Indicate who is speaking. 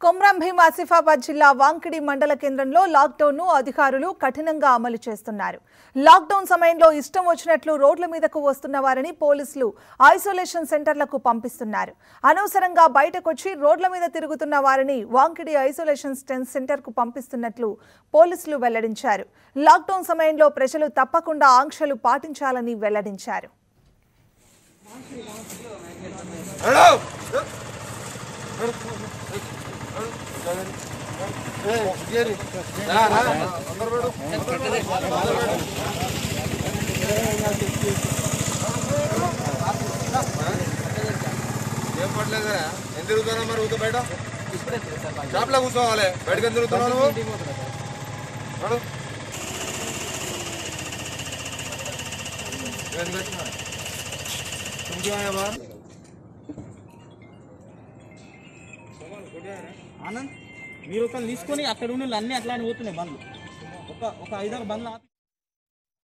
Speaker 1: కొమ్రం భీం ఆసిఫాబాద్ జిల్లా వాంకిడి మండల కేంద్రంలో లాక్డౌన్ను అధికారులు కఠినంగా అమలు చేస్తున్నారు లాక్డౌన్ సమయంలో ఇష్టం వచ్చినట్లు రోడ్ల మీదకు వస్తున్న వారిని పోలీసులు ఐసోలేషన్ సెంటర్లకు పంపిస్తున్నారు అనవసరంగా బయటకొచ్చి రోడ్ల మీద తిరుగుతున్న వారిని వాంకిడి ఐసోలేషన్ స్టెన్ సెంటర్కు పంపిస్తున్నట్లు పోలీసులు వెల్లడించారు లాక్డౌన్ సమయంలో ప్రజలు తప్పకుండా ఆంక్షలు పాటించాలని వెల్లడించారు
Speaker 2: ఏం పడలేదు కదా ఎంత తిరుగుతున్నావు మరి ఊరికే బయట షాప్లో కూర్చోవాలి బయటకు ఎంత తిరుగుతున్నావు నువ్వు నడు. ఎందుకు వచ్చినావు? ఇంకేమైనా బా?
Speaker 3: ఆనంద్ మీరు ఒక తీసుకొని అక్కడ ఉన్న అన్ని అట్లానే పోతున్నాయి బండ్లు ఒక ఒక ఐదారు బండ్లు ఆపి